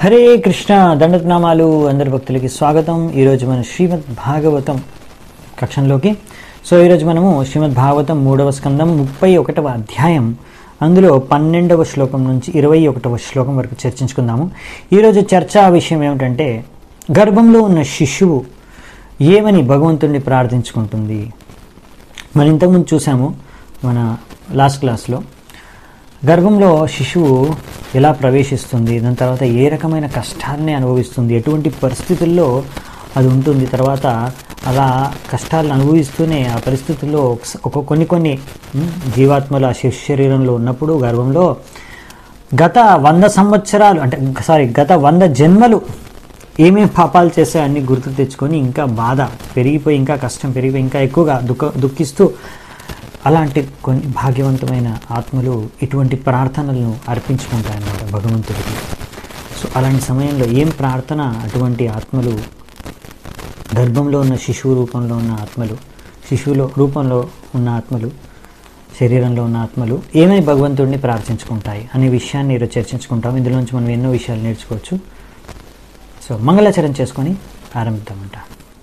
హరే కృష్ణ దండనామాలు అందరి భక్తులకి స్వాగతం ఈరోజు మన శ్రీమద్ భాగవతం కక్షంలోకి సో ఈరోజు మనము శ్రీమద్ భాగవతం మూడవ స్కందం ముప్పై ఒకటవ అధ్యాయం అందులో పన్నెండవ శ్లోకం నుంచి ఇరవై ఒకటవ శ్లోకం వరకు చర్చించుకుందాము ఈరోజు చర్చా విషయం ఏమిటంటే గర్భంలో ఉన్న శిశువు ఏమని భగవంతుడిని ప్రార్థించుకుంటుంది మనం ఇంతకుముందు చూసాము మన లాస్ట్ క్లాస్లో గర్భంలో శిశువు ఎలా ప్రవేశిస్తుంది దాని తర్వాత ఏ రకమైన కష్టాలని అనుభవిస్తుంది ఎటువంటి పరిస్థితుల్లో అది ఉంటుంది తర్వాత అలా కష్టాలను అనుభవిస్తూనే ఆ పరిస్థితుల్లో ఒకస- ఒక కొన్ని కొన్ని ఉమ్, జీవాత్మలు ఆ శిశు శరీరంలో ఉన్నప్పుడు గర్భంలో గత వంద సంవత్సరాలు అంటే సారీ గత వంద జన్మలు ఏమేం పాపాలు చేశాయో అన్ని గుర్తు తెచ్చుకొని ఇంకా బాధ పెరిగిపోయి ఇంకా కష్టం పెరిగిపోయి ఇంకా ఎక్కువగా దుఃఖ దుఃఖిస్తూ అలాంటి కొన్ని భాగ్యవంతమైన ఆత్మలు ఇటువంటి ప్రార్థనలను అర్పించుకుంటాయన్నమాట భగవంతుడికి సో అలాంటి సమయంలో ఏం ప్రార్థన అటువంటి ఆత్మలు గర్భంలో ఉన్న శిశువు రూపంలో ఉన్న ఆత్మలు శిశువులో రూపంలో ఉన్న ఆత్మలు శరీరంలో ఉన్న ఆత్మలు ఏమని భగవంతుడిని ప్రార్థించుకుంటాయి అనే విషయాన్ని ఈరోజు చర్చించుకుంటాం ఇందులోంచి మనం ఎన్నో విషయాలు నేర్చుకోవచ్చు సో మంగళాచరణ చేసుకొని ఆరంభిద్దామంట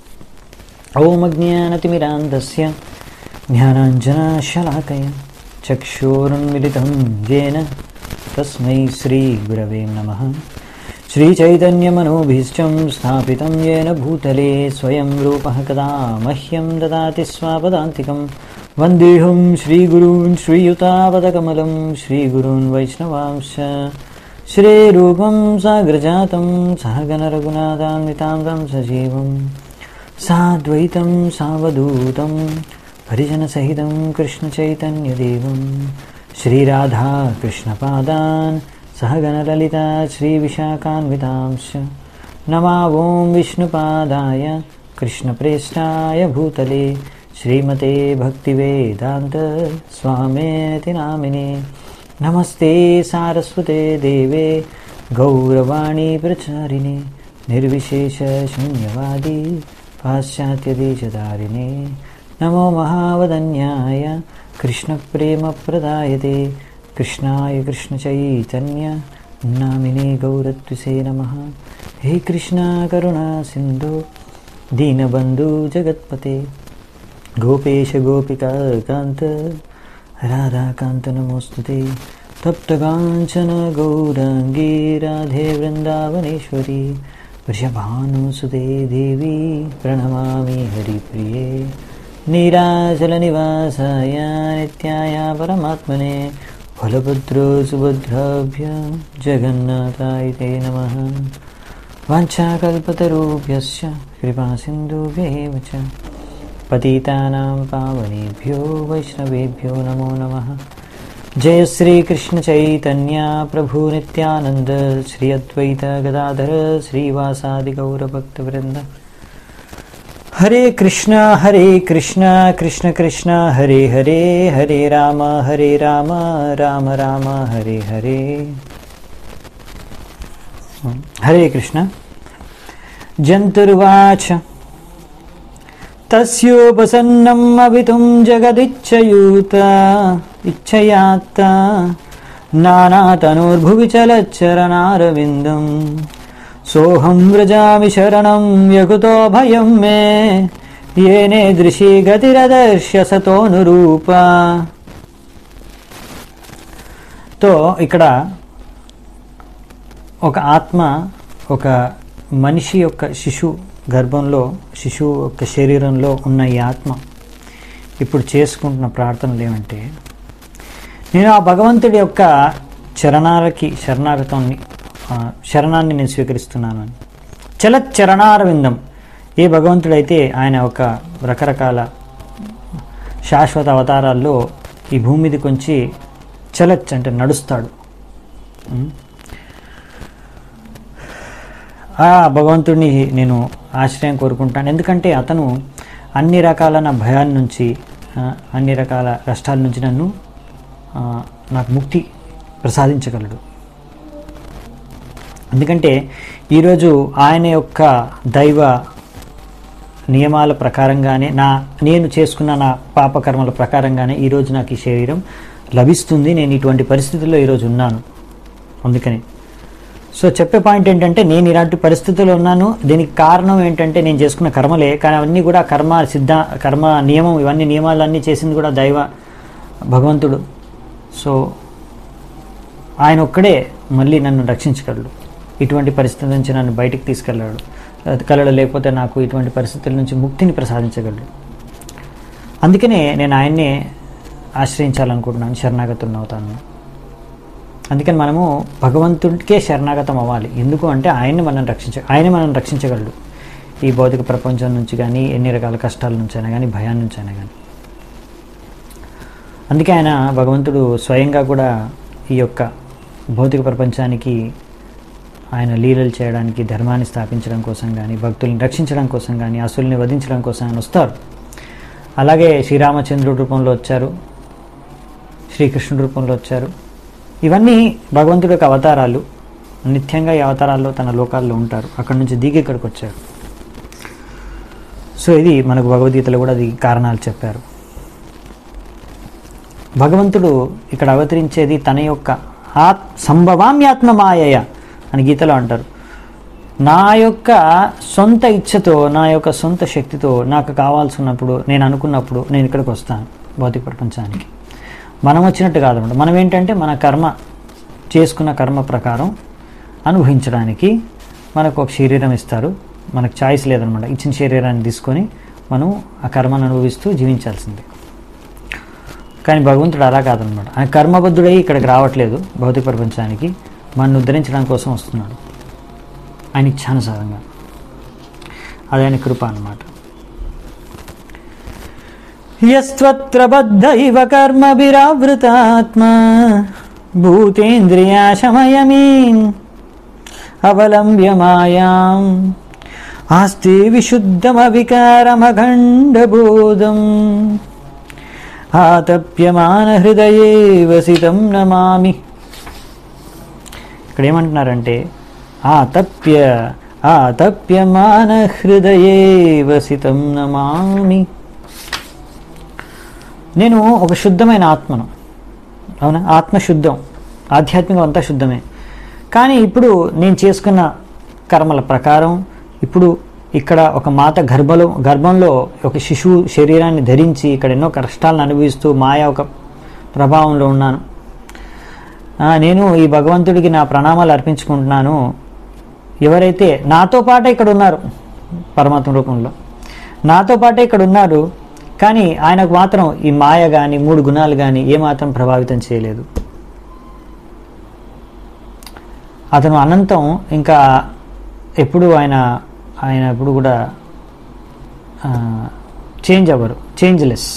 ఓం అజ్ఞానతిమిరాంధస్య జ్ఞానాంజనాశలాకయ చక్షోరున్మిలితం येन తస్మై శ్రీగురవే నమః श्रीचैतन्यमनोभीष्टं स्थापितं येन भूतले स्वयं रूपः कदा मह्यं ददाति स्वापदान्तिकं वन्देऽहं श्रीगुरून् श्रीयुतापदकमलं श्रीगुरून् वैष्णवांश्च श्रीरूपं साग्रजातं सहगणरघुनाथान्वितां तं सजीवं साद्वैतं सावधूतं परिजनसहितं कृष्णचैतन्यदेवं श्रीराधा कृष्णपादान् सहगणललिता श्रीविशाखान्वितांश्च नमा ॐ विष्णुपादाय कृष्णप्रेष्ठाय भूतले श्रीमते भक्तिवेदान्त स्वामेति नामिने नमस्ते सारस्वते देवे गौरवाणी प्रचारिणे निर्विशेषशून्यवादी पाश्चात्यदेशधारिणे नमो महावदन्याय कृष्णप्रेमप्रदायते कृष्णाय कृष्णचैतन्य नामिने गौरत्विसे नमः हे कृष्णा करुणा सिन्धु दीनबन्धु जगत्पते गोपेश गोपिका कान्त राधाकान्त नमोऽस्तु ते तप्तकाञ्चन गौराङ्गी राधे वृन्दावनेश्वरी वृषभानुसुते देवी प्रणमामि हरिप्रिये नीराचलनिवासाय नित्याय परमात्मने बलभद्रो सुभद्राभ्य जगन्नाथाय ते नमः वाञ्छाकल्पतरुभ्यश्च कृपासिन्धुभ्येव च पतितानां पावनेभ्यो वैष्णवेभ्यो नमो नमः जय श्रीकृष्णचैतन्य प्रभु नित्यानन्द श्री अद्वैत गदाधर श्रीवासादिगौरभक्तवृन्द हरे कृष्ण हरे कृष्ण कृष्ण कृष्ण हरे हरे हरे राम हरे राम राम राम हरे हरे हरे कृष्ण जन्तुर्वाच तस्योपसन्नम् अवितुं जगदिच्छयूत इच्छयात्त नानातनोर्भुवि चलच्चरणारविन्दम् सोऽहं व्रजामि शरणं यकुतो भयं मे येने दृशी గతిరదర్శ సతోనురూప తో ఇక్కడ ఒక ఆత్మ ఒక మనిషి యొక్క శిశు గర్భంలో శిశువు యొక్క శరీరంలో ఉన్న ఈ ఆత్మ ఇప్పుడు చేసుకుంటున్న ప్రార్థనలు ఏమంటే నేను ఆ భగవంతుడి యొక్క చరణాలకి శరణాగతాన్ని ఆ, శరణాన్ని నేను స్వీకరిస్తున్నాను అని చలత్ చరణారవిందం ఏ భగవంతుడైతే ఆయన ఒక రకరకాల శాశ్వత అవతారాల్లో ఈ భూమి మీదకి వచ్చి చలచ్ అంటే నడుస్తాడు ఉం? ఆ భగవంతుడిని నేను ఆశ్రయం కోరుకుంటాను ఎందుకంటే అతను అన్ని రకాల నా భయాల నుంచి ఆ, అన్ని రకాల కష్టాల నుంచి నన్ను ఆ, నాకు ముక్తి ప్రసాదించగలడు ఎందుకంటే ఈరోజు ఆయన యొక్క దైవ నియమాల ప్రకారంగానే నా నేను చేసుకున్న నా పాపకర్మల ప్రకారంగానే ఈరోజు నాకు ఈ శరీరం లభిస్తుంది నేను ఇటువంటి పరిస్థితుల్లో ఈరోజు ఉన్నాను అందుకని సో చెప్పే పాయింట్ ఏంటంటే నేను ఇలాంటి పరిస్థితుల్లో ఉన్నాను దీనికి కారణం ఏంటంటే నేను చేసుకున్న కర్మలే కానీ అవన్నీ కూడా కర్మ సిద్ధ కర్మ నియమం ఇవన్నీ నియమాలన్నీ చేసింది కూడా దైవ భగవంతుడు సో ఆయన ఒక్కడే మళ్ళీ నన్ను రక్షించగలడు ఇటువంటి పరిస్థితి నుంచి నన్ను బయటికి తీసుకెళ్ళాడు కలడు లేకపోతే నాకు ఇటువంటి పరిస్థితుల నుంచి ముక్తిని ప్రసాదించగలడు అందుకనే నేను ఆయన్నే ఆశ్రయించాలనుకుంటున్నాను శరణాగతులను అవుతాను అందుకని మనము భగవంతుడికే శరణాగతం అవ్వాలి ఎందుకు అంటే ఆయన్ని మనం రక్షించ ఆయనే మనం రక్షించగలడు ఈ భౌతిక ప్రపంచం నుంచి కానీ ఎన్ని రకాల కష్టాల నుంచి అయినా కానీ భయాన్ని నుంచి అయినా కానీ అందుకే ఆయన భగవంతుడు స్వయంగా కూడా ఈ యొక్క భౌతిక ప్రపంచానికి ఆయన లీలలు చేయడానికి ధర్మాన్ని స్థాపించడం కోసం కానీ భక్తుల్ని రక్షించడం కోసం కానీ అసుల్ని వధించడం కోసం ఆయన వస్తారు అలాగే శ్రీరామచంద్రుడి రూపంలో వచ్చారు శ్రీకృష్ణుడి రూపంలో వచ్చారు ఇవన్నీ భగవంతుడి యొక్క అవతారాలు నిత్యంగా ఈ అవతారాల్లో తన లోకాల్లో ఉంటారు అక్కడి నుంచి దిగి ఇక్కడికి వచ్చారు సో ఇది మనకు భగవద్గీతలో కూడా అది కారణాలు చెప్పారు భగవంతుడు ఇక్కడ అవతరించేది తన యొక్క ఆత్ సంభవామ్యాత్మ మాయయ అని గీతలో అంటారు నా యొక్క సొంత ఇచ్ఛతో నా యొక్క సొంత శక్తితో నాకు కావాల్సినప్పుడు నేను అనుకున్నప్పుడు నేను ఇక్కడికి వస్తాను భౌతిక ప్రపంచానికి మనం వచ్చినట్టు కాదన్నమాట మనం ఏంటంటే మన కర్మ చేసుకున్న కర్మ ప్రకారం అనుభవించడానికి మనకు ఒక శరీరం ఇస్తారు మనకు ఛాయిస్ లేదనమాట ఇచ్చిన శరీరాన్ని తీసుకొని మనం ఆ కర్మను అనుభవిస్తూ జీవించాల్సిందే కానీ భగవంతుడు అలా కాదనమాట ఆయన కర్మబద్ధుడై ఇక్కడికి రావట్లేదు భౌతిక ప్రపంచానికి మనల్ని ఉద్ధరించడం కోసం వస్తున్నాడు ఆయన ఇచ్ఛానుసారంగా అది ఆయన కృప అన్నమాట యస్త్వత్ర బద్ధ ఇవ కర్మభిరావృతాత్మా భూతేంద్రియాశమయమీన్ అవలంబ్య మాయాం ఆస్తి విశుద్ధమవికారమఖండబోధం ఆతప్యమాన హృదయే వసితం నమామి ఇక్కడ ఏమంటున్నారంటే ఆతప్య ఆతప్యమాన హృదయే వసితం నమామి నేను ఒక శుద్ధమైన ఆత్మను అవునా ఆత్మ శుద్ధం ఆధ్యాత్మికం అంతా శుద్ధమే కానీ ఇప్పుడు నేను చేసుకున్న కర్మల ప్రకారం ఇప్పుడు ఇక్కడ ఒక మాత గర్భలో గర్భంలో ఒక శిశువు శరీరాన్ని ధరించి ఇక్కడ ఎన్నో కష్టాలను అనుభవిస్తూ మాయా ఒక ప్రభావంలో ఉన్నాను ఆ, నేను ఈ భగవంతుడికి నా ప్రణామాలు అర్పించుకుంటున్నాను ఎవరైతే నాతో పాటే ఇక్కడ ఉన్నారు పరమాత్మ రూపంలో నాతో పాటే ఇక్కడ ఉన్నారు కానీ ఆయనకు మాత్రం ఈ మాయ కానీ మూడు గుణాలు కానీ ఏమాత్రం ప్రభావితం చేయలేదు అతను అనంతం ఇంకా ఎప్పుడు ఆయన ఆయన ఎప్పుడు కూడా చేంజ్ అవ్వరు చేంజ్లెస్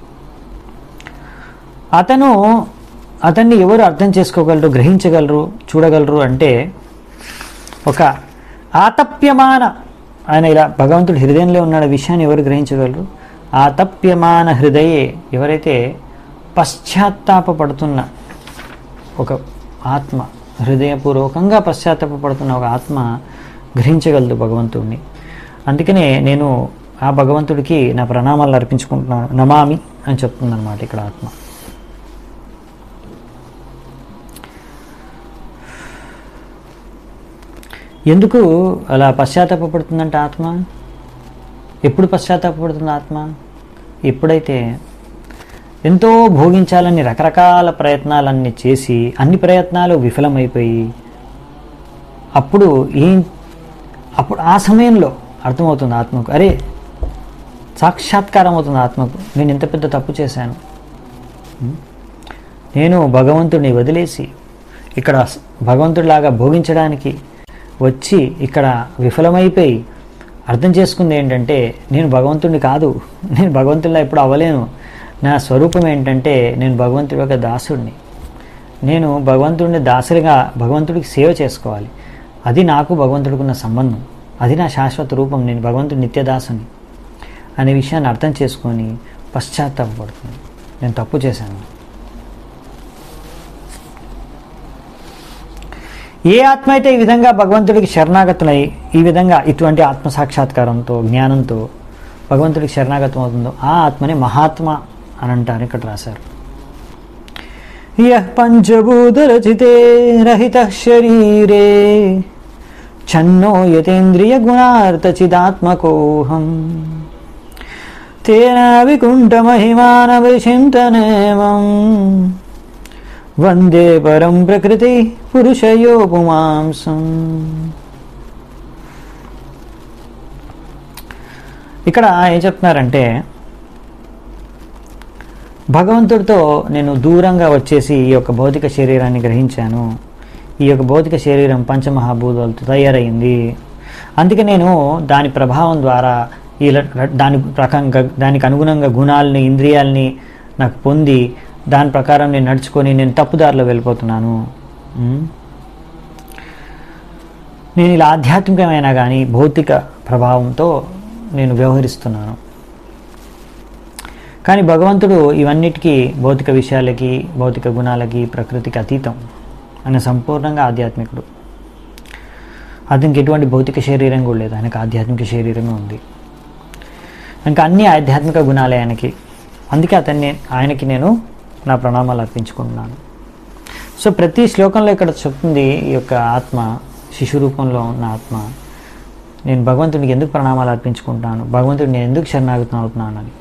అతను అతన్ని ఎవరు అర్థం చేసుకోగలరు గ్రహించగలరు చూడగలరు అంటే ఒక ఆతప్యమాన ఆయన ఇలా భగవంతుడు హృదయంలో ఉన్న విషయాన్ని ఎవరు గ్రహించగలరు ఆతప్యమాన హృదయే ఎవరైతే పశ్చాత్తాపడుతున్న ఒక ఆత్మ హృదయపూర్వకంగా పశ్చాత్తాపడుతున్న ఒక ఆత్మ గ్రహించగలదు భగవంతుడిని అందుకనే నేను ఆ భగవంతుడికి నా ప్రణామాలు అర్పించుకుంటున్నాను నమామి అని చెప్తుందన్నమాట ఇక్కడ ఆత్మ ఎందుకు అలా పశ్చాత్తాపడుతుందంటే ఆత్మ ఎప్పుడు పశ్చాత్తాపడుతుంది ఆత్మ ఎప్పుడైతే ఎంతో భోగించాలని రకరకాల ప్రయత్నాలన్నీ చేసి అన్ని ప్రయత్నాలు విఫలమైపోయి అప్పుడు ఏం అప్పుడు ఆ సమయంలో అర్థమవుతుంది ఆత్మకు అరే సాక్షాత్కారం అవుతుంది ఆత్మకు నేను ఎంత పెద్ద తప్పు చేశాను ఉం? నేను భగవంతుడిని వదిలేసి ఇక్కడ భగవంతుడిలాగా భోగించడానికి వచ్చి ఇక్కడ విఫలమైపోయి అర్థం చేసుకుంది ఏంటంటే నేను భగవంతుడిని కాదు నేను భగవంతుడిలా ఎప్పుడు అవ్వలేను నా స్వరూపం ఏంటంటే నేను భగవంతుడి యొక్క దాసుడిని నేను భగవంతుడిని దాసుడిగా భగవంతుడికి సేవ చేసుకోవాలి అది నాకు భగవంతుడికి ఉన్న సంబంధం అది నా శాశ్వత రూపం నేను భగవంతుడి నిత్యదాసుని అనే విషయాన్ని అర్థం చేసుకొని పశ్చాత్తాపడుతుంది నేను తప్పు చేశాను ఏ ఆత్మ అయితే ఈ విధంగా భగవంతుడికి శరణాగతులై ఈ విధంగా ఇటువంటి ఆత్మ సాక్షాత్కారంతో జ్ఞానంతో భగవంతుడికి శరణాగతం అవుతుందో ఆ ఆత్మని మహాత్మ అని అంటారు ఇక్కడ రాశారు యః పంచభూతరచితే రహిత శరీరే ఛన్నో యతేంద్రియ గుణార్థచిదాత్మకోహం తేన వికుంఠమహిమానవిచింతనేమం వందే పరం ప్రకృతి పురుషయో పుమాంసం ఇక్కడ ఏం చెప్తున్నారంటే భగవంతుడితో నేను దూరంగా వచ్చేసి ఈ యొక్క భౌతిక శరీరాన్ని గ్రహించాను ఈ యొక్క భౌతిక శరీరం పంచమహాభూతాలతో తయారైంది అందుకే నేను దాని ప్రభావం ద్వారా ఈ ల- దాని రకంగా దానికి అనుగుణంగా గుణాలని ఇంద్రియాలని నాకు పొంది దాని ప్రకారం నేను నడుచుకొని నేను తప్పుదారిలో వెళ్ళిపోతున్నాను ఉమ్. నేను ఇలా ఆధ్యాత్మికమైన కానీ భౌతిక ప్రభావంతో నేను వ్యవహరిస్తున్నాను కానీ భగవంతుడు ఇవన్నిటికీ భౌతిక విషయాలకి భౌతిక గుణాలకి ప్రకృతికి అతీతం ఆయన సంపూర్ణంగా ఆధ్యాత్మికుడు అతనికి ఎటువంటి భౌతిక శరీరం కూడా లేదు ఆయనకు ఆధ్యాత్మిక శరీరమే ఉంది ఇంకా అన్ని ఆధ్యాత్మిక గుణాలే ఆయనకి అందుకే అతన్ని ఆయనకి నేను నా ప్రణామాలు అర్పించుకుంటున్నాను సో ప్రతి శ్లోకంలో ఇక్కడ చెప్తుంది ఈ యొక్క ఆత్మ శిశు రూపంలో ఉన్న ఆత్మ నేను భగవంతుడికి ఎందుకు ప్రణామాలు అర్పించుకుంటాను భగవంతుడికి నేను ఎందుకు శరణాగతం అవుతున్నాను అని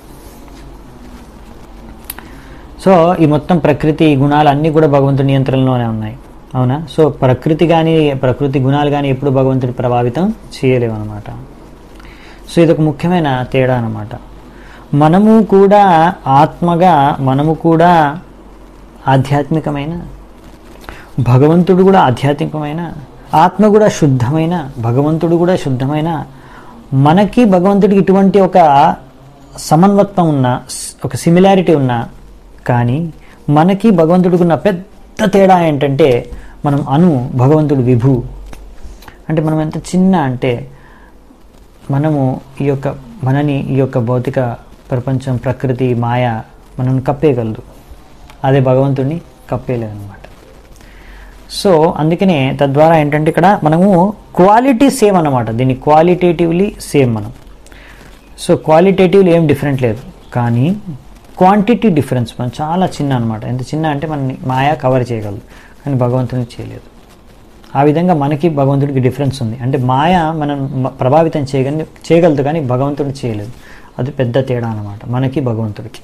సో ఈ మొత్తం ప్రకృతి ఈ గుణాలు అన్నీ కూడా భగవంతుడి నియంత్రణలోనే ఉన్నాయి అవునా సో ప్రకృతి కానీ ప్రకృతి గుణాలు కానీ ఎప్పుడు భగవంతుడి ప్రభావితం చేయలేవు అనమాట సో ఇది ఒక ముఖ్యమైన తేడా అనమాట మనము కూడా ఆత్మగా మనము కూడా ఆధ్యాత్మికమైన భగవంతుడు కూడా ఆధ్యాత్మికమైన ఆత్మ కూడా శుద్ధమైన భగవంతుడు కూడా శుద్ధమైన మనకి భగవంతుడికి ఇటువంటి ఒక సమన్వత్వం ఉన్న ఒక సిమిలారిటీ ఉన్న కానీ మనకి భగవంతుడికి ఉన్న పెద్ద తేడా ఏంటంటే మనం అను భగవంతుడు విభు అంటే మనం ఎంత చిన్న అంటే మనము ఈ యొక్క మనని ఈ యొక్క భౌతిక ప్రపంచం ప్రకృతి మాయ మనల్ని కప్పేయగలదు అదే భగవంతుడిని కప్పేయలేదన్నమాట సో అందుకనే తద్వారా ఏంటంటే ఇక్కడ మనము క్వాలిటీ సేమ్ అన్నమాట దీన్ని క్వాలిటేటివ్లీ సేమ్ మనం సో క్వాలిటేటివ్లీ ఏం డిఫరెంట్ లేదు కానీ క్వాంటిటీ డిఫరెన్స్ మనం చాలా చిన్న అనమాట ఎంత చిన్న అంటే మనని మాయా కవర్ చేయగలదు కానీ భగవంతునికి చేయలేదు ఆ విధంగా మనకి భగవంతుడికి డిఫరెన్స్ ఉంది అంటే మాయ మనం మ- ప్రభావితం చేయగలి చేయగలదు కానీ భగవంతుడిని చేయలేదు అది పెద్ద తేడా అనమాట మనకి భగవంతుడికి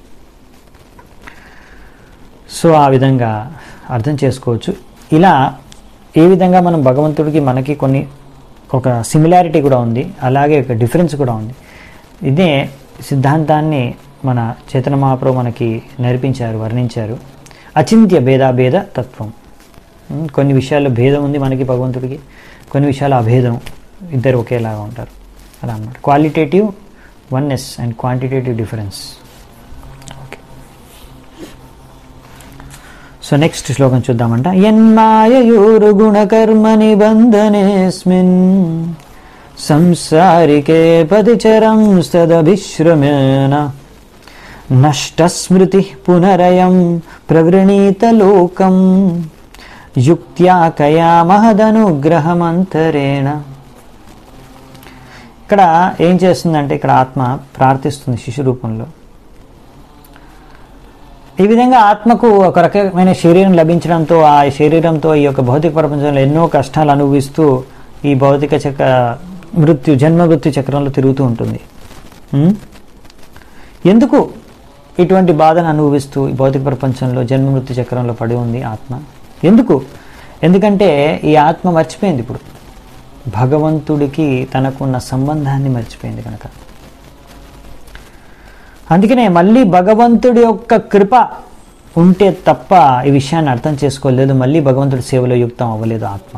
సో ఆ విధంగా అర్థం చేసుకోవచ్చు ఇలా ఏ విధంగా మనం భగవంతుడికి మనకి కొన్ని ఒక సిమిలారిటీ కూడా ఉంది అలాగే ఒక డిఫరెన్స్ కూడా ఉంది ఇదే సిద్ధాంతాన్ని మన చేతన మహాప్రభు మనకి నేర్పించారు వర్ణించారు అచింత్య భేదాభేద తత్వం ఉమ్, కొన్ని విషయాల్లో భేదం ఉంది మనకి భగవంతుడికి కొన్ని విషయాలు అభేదం ఇద్దరు ఒకేలాగా ఉంటారు అలా అన్నమాట qualitative oneness and quantitative difference okay so next శ్లోకం చూద్దామంట యన్మాయూరు గుణకర్మ నిబంధనేస్మిన్ సంసారికే పదిచరం సదభిశ్రమేణ నష్టస్మృతి పునరయం ప్రవృణీత లోకం యుక్త్యా కయా మహదనుగ్రహమంతరేణ ఇక్కడ ఏం చేస్తుందంటే ఇక్కడ ఆత్మ ప్రార్థిస్తుంది శిశు రూపంలో ఈ విధంగా ఆత్మకు ఒక రకమైన శరీరం లభించడంతో ఆ శరీరంతో ఈ యొక్క భౌతిక ప్రపంచంలో ఎన్నో కష్టాలు అనుభవిస్తూ ఈ భౌతిక చక్ర మృత్యు జన్మ మృత్యు చక్రంలో తిరుగుతూ ఉంటుంది ఉం? ఎందుకు ఇటువంటి బాధను అనుభవిస్తూ ఈ భౌతిక ప్రపంచంలో జన్మ మృత్యు చక్రంలో పడి ఉంది ఆత్మ ఎందుకు ఎందుకంటే ఈ ఆత్మ మర్చిపోయింది ఇప్పుడు భగవంతుడికి తనకున్న సంబంధాన్ని మర్చిపోయింది కనుక అందుకనే మళ్ళీ భగవంతుడి యొక్క కృప ఉంటే తప్ప ఈ విషయాన్ని అర్థం చేసుకోలేదు మళ్ళీ భగవంతుడి సేవలో యుక్తం అవ్వలేదు ఆత్మ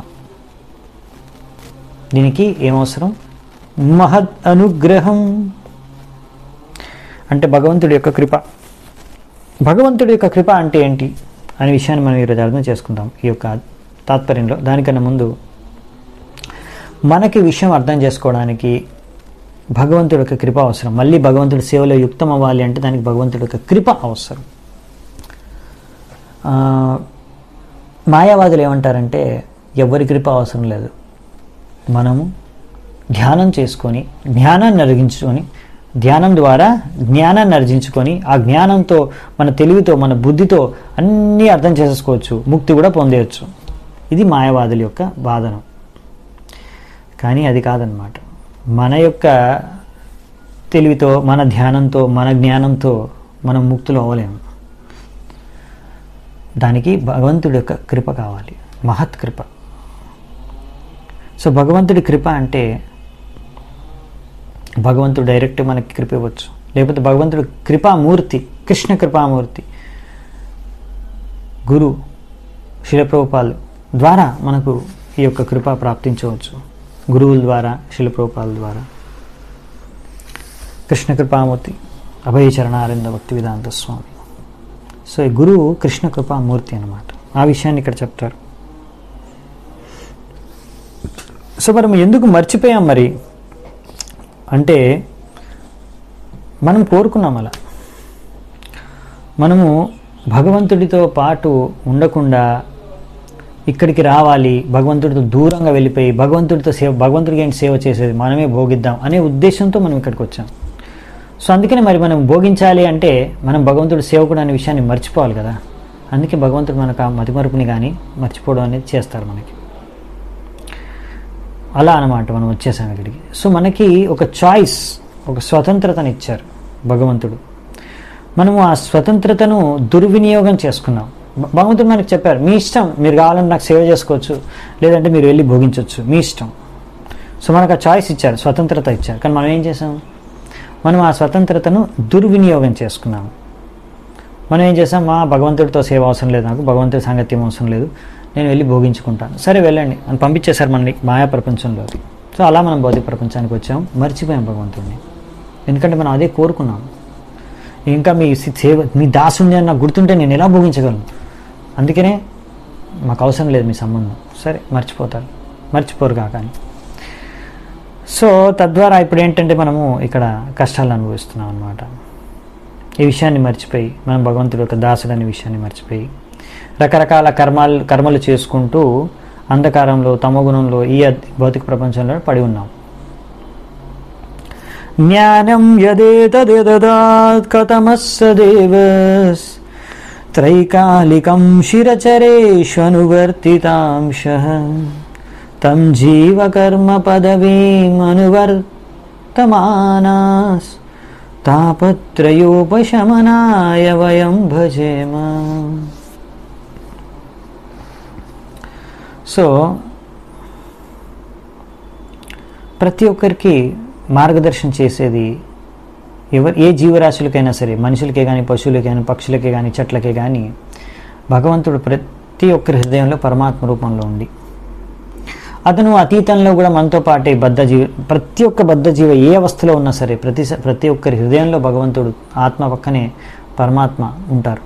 దీనికి ఏమవసరం మహద్ అనుగ్రహం అంటే భగవంతుడి యొక్క కృప భగవంతుడి యొక్క కృప అంటే ఏంటి అనే విషయాన్ని మనం ఈరోజు అర్థం చేసుకుందాం ఈ యొక్క తాత్పర్యంలో దానికన్నా ముందు మనకి విషయం అర్థం చేసుకోవడానికి భగవంతుడి యొక్క కృప అవసరం మళ్ళీ భగవంతుడి సేవలో యుక్తం అవ్వాలి అంటే దానికి భగవంతుడి యొక్క కృప అవసరం ఆ, మాయావాదులు ఏమంటారంటే ఎవరి కృప అవసరం లేదు మనము ధ్యానం చేసుకొని జ్ఞానాన్ని అరిగించుకొని ధ్యానం ద్వారా జ్ఞానాన్ని అర్జించుకొని ఆ జ్ఞానంతో మన తెలివితో మన బుద్ధితో అన్నీ అర్థం చేసేసుకోవచ్చు ముక్తి కూడా పొందేయచ్చు ఇది మాయవాదుల యొక్క వాదన కానీ అది కాదనమాట మన యొక్క తెలివితో మన ధ్యానంతో మన జ్ఞానంతో మనం ముక్తులు అవ్వలేము దానికి భగవంతుడి యొక్క కృప కావాలి మహత్ కృప సో భగవంతుడి కృప అంటే భగవంతుడు డైరెక్ట్ మనకి కృప ఇవ్వచ్చు లేకపోతే భగవంతుడు కృపామూర్తి కృష్ణ కృపామూర్తి గురు శిలప్రభుపాలు ద్వారా మనకు ఈ యొక్క కృప ప్రాప్తించవచ్చు గురువుల ద్వారా శిలప్రభుపాల ద్వారా కృష్ణ కృపామూర్తి అభయ చరణారింద భక్తి వేదాంత స్వామి సో ఈ గురువు కృష్ణ కృపామూర్తి అన్నమాట ఆ విషయాన్ని ఇక్కడ చెప్తారు సో మనం ఎందుకు మర్చిపోయాం మరి అంటే మనం కోరుకున్నాం అలా మనము భగవంతుడితో పాటు ఉండకుండా ఇక్కడికి రావాలి భగవంతుడితో దూరంగా వెళ్ళిపోయి భగవంతుడితో సేవ భగవంతుడికి ఏంటి సేవ చేసేది మనమే భోగిద్దాం అనే ఉద్దేశంతో మనం ఇక్కడికి వచ్చాం సో అందుకనే మరి మనం భోగించాలి అంటే మనం భగవంతుడి సేవకుడు అనే విషయాన్ని మర్చిపోవాలి కదా అందుకే భగవంతుడు మనకు ఆ మతిమరుపుని కానీ మర్చిపోవడం అనేది చేస్తారు మనకి అలా అనమాట మనం వచ్చేసాం ఇక్కడికి సో మనకి ఒక చాయిస్ ఒక స్వతంత్రతను ఇచ్చారు భగవంతుడు మనము ఆ స్వతంత్రతను దుర్వినియోగం చేసుకున్నాం భ- భగవంతుడు మనకి చెప్పారు మీ ఇష్టం మీరు కావాలంటే నాకు సేవ చేసుకోవచ్చు లేదంటే మీరు వెళ్ళి భోగించవచ్చు మీ ఇష్టం సో మనకు ఆ చాయిస్ ఇచ్చారు స్వతంత్రత ఇచ్చారు కానీ మనం ఏం చేసాం మనం ఆ స్వతంత్రతను దుర్వినియోగం చేసుకున్నాము మనం ఏం చేసాం మా భగవంతుడితో సేవ అవసరం లేదు నాకు భగవంతుడి సాంగత్యం అవసరం లేదు నేను వెళ్ళి భోగించుకుంటాను సరే వెళ్ళండి అని పంపించేశారు మనని మాయా ప్రపంచంలోకి సో అలా మనం భౌతిక ప్రపంచానికి వచ్చాం మర్చిపోయాం భగవంతుడిని ఎందుకంటే మనం అదే కోరుకున్నాం ఇంకా మీ సి- సేవ మీ దాసుని అని నాకు గుర్తుంటే నేను ఎలా భోగించగలను అందుకనే మాకు అవసరం లేదు మీ సంబంధం సరే మర్చిపోతారు మర్చిపోరు కాకని సో తద్వారా ఇప్పుడు ఏంటంటే మనము ఇక్కడ కష్టాలు అనుభవిస్తున్నాం అనమాట ఈ విషయాన్ని మర్చిపోయి మనం భగవంతుడి యొక్క దాసుడు అనే విషయాన్ని మర్చిపోయి రకరకాల కర్మాలు కర్మలు చేసుకుంటూ అంధకారంలో తమగుణంలో ఈ అద్- భౌతిక ప్రపంచంలో పడి ఉన్నాం జ్ఞానం యదేతదేదదాత్ కథమస్స దేవస్ త్రైకాలికం శిరచరేష్వనువర్తితాంశ తం జీవకర్మ పదవీమనువర్తమానాస్ తాపత్రయోపశమనాయ వయం భజేమ సో ప్రతి ఒక్కరికి మార్గదర్శనం చేసేది ఎవరు ఏ జీవరాశులకైనా సరే మనుషులకే కానీ పశువులకే కానీ పక్షులకే కానీ చెట్లకే కానీ భగవంతుడు ప్రతి ఒక్కరి హృదయంలో పరమాత్మ రూపంలో ఉండి అతను అతీతంలో కూడా మనతో పాటే బద్ధ జీవ ప్రతి ఒక్క బద్ధ జీవ ఏ అవస్థలో ఉన్నా సరే ప్రతి స- ప్రతి ఒక్కరి హృదయంలో భగవంతుడు ఆత్మ పక్కనే పరమాత్మ ఉంటారు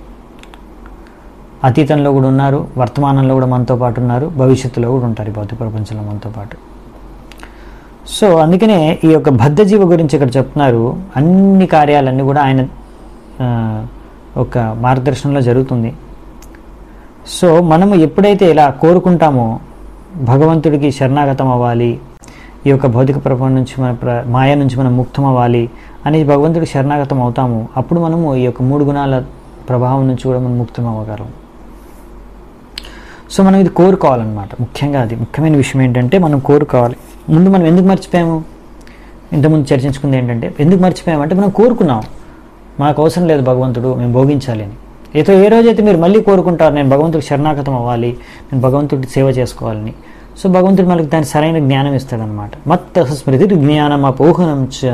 అతీతంలో కూడా ఉన్నారు వర్తమానంలో కూడా మనతో పాటు ఉన్నారు భవిష్యత్తులో కూడా ఉంటారు ఈ భౌతిక ప్రపంచంలో మనతో పాటు సో అందుకనే ఈ యొక్క బద్ధజీవ గురించి ఇక్కడ చెప్తున్నారు అన్ని కార్యాలన్నీ కూడా ఆయన ఆ, ఒక మార్గదర్శనంలో జరుగుతుంది సో మనము ఎప్పుడైతే ఇలా కోరుకుంటామో భగవంతుడికి శరణాగతం అవ్వాలి ఈ యొక్క భౌతిక ప్రపంచం నుంచి మన ప్ర మాయ నుంచి మనం ముక్తం అవ్వాలి అని భగవంతుడికి శరణాగతం అవుతాము అప్పుడు మనము ఈ యొక్క మూడు గుణాల ప్రభావం నుంచి కూడా మనం ముక్తం అవ్వగలం సో మనం ఇది కోరుకోవాలన్నమాట ముఖ్యంగా అది ముఖ్యమైన విషయం ఏంటంటే మనం కోరుకోవాలి ముందు మనం ఎందుకు మర్చిపోయాము ఇంతకుముందు చర్చించుకుంది ఏంటంటే ఎందుకు మర్చిపోయామంటే మనం కోరుకున్నాం మాకు అవసరం లేదు భగవంతుడు మేము భోగించాలి అని ఏదో ఏ రోజైతే మీరు మళ్ళీ కోరుకుంటారు నేను భగవంతుడికి శరణాగతం అవ్వాలి నేను భగవంతుడి సేవ చేసుకోవాలని సో భగవంతుడు మనకి దాని సరైన జ్ఞానం ఇస్తాడనమాట మత్త స్మృతి జ్ఞానం అపోహనం చ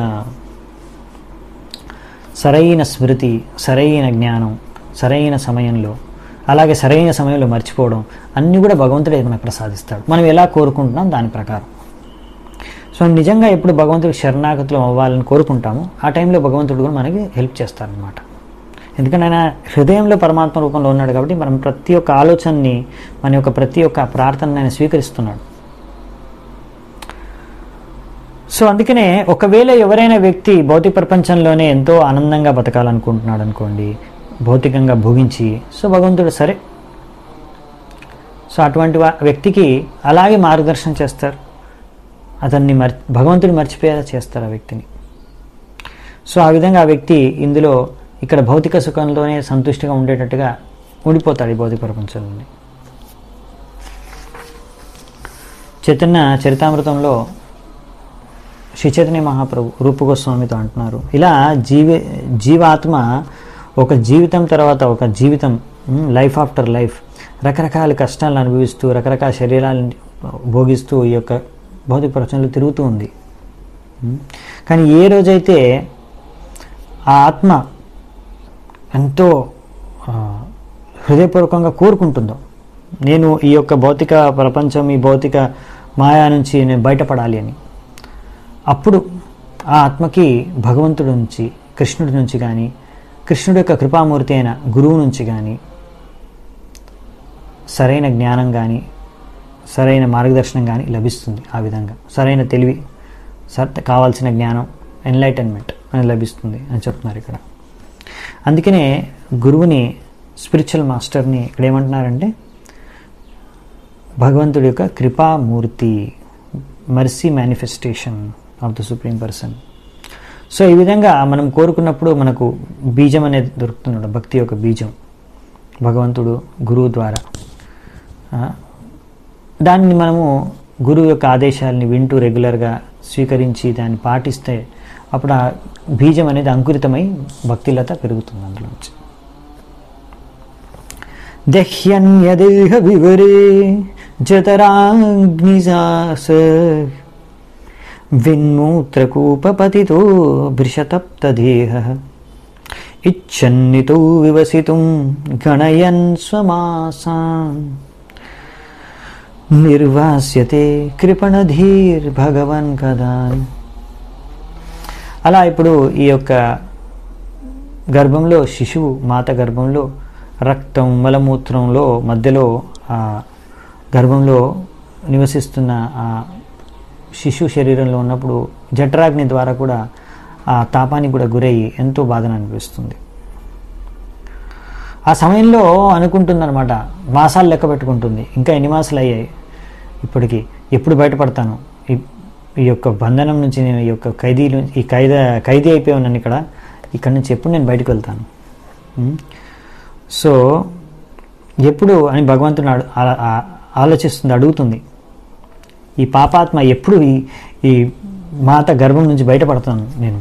సరైన స్మృతి సరైన జ్ఞానం సరైన సమయంలో అలాగే సరైన సమయంలో మర్చిపోవడం అన్నీ కూడా భగవంతుడే మనకు ప్రసాదిస్తాడు మనం ఎలా కోరుకుంటున్నాం దాని ప్రకారం సో నిజంగా ఎప్పుడు భగవంతుడికి శరణాగతులు అవ్వాలని కోరుకుంటామో ఆ టైంలో భగవంతుడు కూడా మనకి హెల్ప్ చేస్తారనమాట ఎందుకంటే ఆయన హృదయంలో పరమాత్మ రూపంలో ఉన్నాడు కాబట్టి మనం ప్రతి ఒక్క ఆలోచనని మన యొక్క ప్రతి ఒక్క ప్రార్థనని ఆయన స్వీకరిస్తున్నాడు సో అందుకనే ఒకవేళ ఎవరైనా వ్యక్తి భౌతిక ప్రపంచంలోనే ఎంతో ఆనందంగా బతకాలనుకుంటున్నాడు అనుకోండి భౌతికంగా భోగించి సో భగవంతుడు సరే సో అటువంటి వా- వ్యక్తికి అలాగే మార్గదర్శనం చేస్తారు అతన్ని మర్ భగవంతుడు మర్చిపోయేలా చేస్తారు ఆ వ్యక్తిని సో ఆ విధంగా ఆ వ్యక్తి ఇందులో ఇక్కడ భౌతిక సుఖంలోనే సంతుష్టిగా ఉండేటట్టుగా ఉండిపోతాడు ఈ భౌతిక ప్రపంచంలోనే చైతన్య చరితామృతంలో శ్రీ చైతన్య మహాప్రభు రూపగోస్వామితో అంటున్నారు ఇలా జీవి జీవాత్మ ఒక జీవితం తర్వాత ఒక జీవితం లైఫ్ ఆఫ్టర్ లైఫ్ రకరకాల కష్టాలను అనుభవిస్తూ రకరకాల శరీరాలను భోగిస్తూ ఈ యొక్క భౌతిక ప్రపంచంలో తిరుగుతూ ఉంది ఉమ్. కానీ ఏ రోజైతే ఆ ఆత్మ ఎంతో ఆ, హృదయపూర్వకంగా కోరుకుంటుందో నేను ఈ యొక్క భౌతిక ప్రపంచం ఈ భౌతిక మాయా నుంచి నేను బయటపడాలి అని అప్పుడు ఆ ఆత్మకి భగవంతుడి నుంచి కృష్ణుడి నుంచి కానీ కృష్ణుడి యొక్క కృపామూర్తి అయిన గురువు నుంచి కానీ సరైన జ్ఞానం కానీ సరైన మార్గదర్శనం కానీ లభిస్తుంది ఆ విధంగా సరైన తెలివి సర్ కావాల్సిన జ్ఞానం ఎన్లైటన్మెంట్ అని లభిస్తుంది అని చెప్తున్నారు ఇక్కడ అందుకనే గురువుని స్పిరిచువల్ మాస్టర్ని ఇక్కడ ఏమంటున్నారంటే భగవంతుడి యొక్క కృపామూర్తి mercy manifestation of the supreme person so ఈ విధంగా మనం కోరుకున్నప్పుడు మనకు బీజం అనేది దొరుకుతున్నాడు భక్తి యొక్క బీజం భగవంతుడు గురువు ద్వారా ఆ, దాన్ని మనము గురువు యొక్క ఆదేశాలని వింటూ రెగ్యులర్గా స్వీకరించి దాన్ని పాటిస్తే అప్పుడు ఆ బీజం అనేది అంకురితమై భక్తిలత పెరుగుతుంది అందులోంచి దహ్యన్యదేహ వివరే జతరాగ్నిజాస విన్మూత్రకూపపతితో భృషతప్తదేహ ఇచ్చన్నితో వివసితుం గణయన్ స్వమాసాన్ నిర్వాస్యతే కృపణధీర్ భగవన్ కదా అలా ఇప్పుడు ఈ యొక్క గర్భంలో శిశువు మాత గర్భంలో రక్తం మలమూత్రంలో మధ్యలో ఆ గర్భంలో నివసిస్తున్న ఆ శిశు శరీరంలో ఉన్నప్పుడు జఠరాగ్ని ద్వారా కూడా ఆ తాపానికి కూడా గురయ్యి ఎంతో బాధను అనిపిస్తుంది ఆ సమయంలో అనుకుంటుందన్నమాట మాసాలు లెక్క పెట్టుకుంటుంది ఇంకా ఎన్ని మాసాలు అయ్యాయి ఇప్పటికి ఎప్పుడు బయటపడతాను ఈ ఈ యొక్క బంధనం నుంచి నేను ఈ యొక్క ఖైదీ నుంచి ఈ ఖైద ఖైదీ అయిపోయి ఉన్నాను ఇక్కడ ఇక్కడ నుంచి ఎప్పుడు నేను బయటకు వెళ్తాను ఉమ్. సో ఎప్పుడు అని భగవంతుని అడు- ఆ- ఆ- ఆలోచిస్తుంది అడుగుతుంది ఈ పాపాత్మ ఎప్పుడు ఈ ఈ మాత గర్భం నుంచి బయటపడతాను నేను